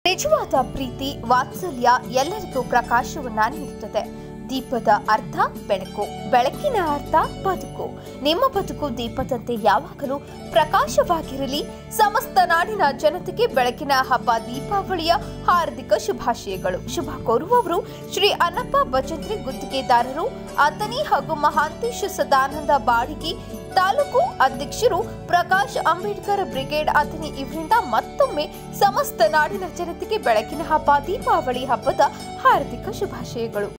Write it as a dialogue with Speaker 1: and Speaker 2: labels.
Speaker 1: ನಿಜವಾದ ಪ್ರೀತಿ ವಾತ್ಸಲ್ಯ ಎಲ್ಲರಿಗೂ ಪ್ರಕಾಶವನ್ನ ನೀಡುತ್ತದೆ ದೀಪದ ಅರ್ಥ ಬೆಳಕು ಬೆಳಕಿನ ಅರ್ಥ ಬದುಕು ನಿಮ್ಮ ಬದುಕು ದೀಪದಂತೆ ಯಾವಾಗಲೂ ಪ್ರಕಾಶವಾಗಿರಲಿ ಸಮಸ್ತ ನಾಡಿನ ಜನತೆಗೆ ಬೆಳಕಿನ ಹಬ್ಬ ದೀಪಾವಳಿಯ ಹಾರ್ದಿಕ ಶುಭಾಶಯಗಳು ಶುಭ ಕೋರುವವರು ಶ್ರೀ ಅನ್ನಪ್ಪ ಭಜಂತ್ರಿ ಗುತ್ತಿಗೆದಾರರು ಅತನಿ ಹಾಗೂ ಮಹಾಂತೇಶ ಸದಾನಂದ ಬಾಡಿಗೆ ತಾಲೂಕು ಅಧ್ಯಕ್ಷರು ಪ್ರಕಾಶ್ ಅಂಬೇಡ್ಕರ್ ಬ್ರಿಗೇಡ್ ಅತನಿ ಇವರಿಂದ ಮತ್ತೊಮ್ಮೆ ಸಮಸ್ತ ನಾಡಿನ ಜನತೆಗೆ ಬೆಳಕಿನ ಹಬ್ಬ ದೀಪಾವಳಿ ಹಬ್ಬದ ಹಾರ್ದಿಕ ಶುಭಾಶಯಗಳು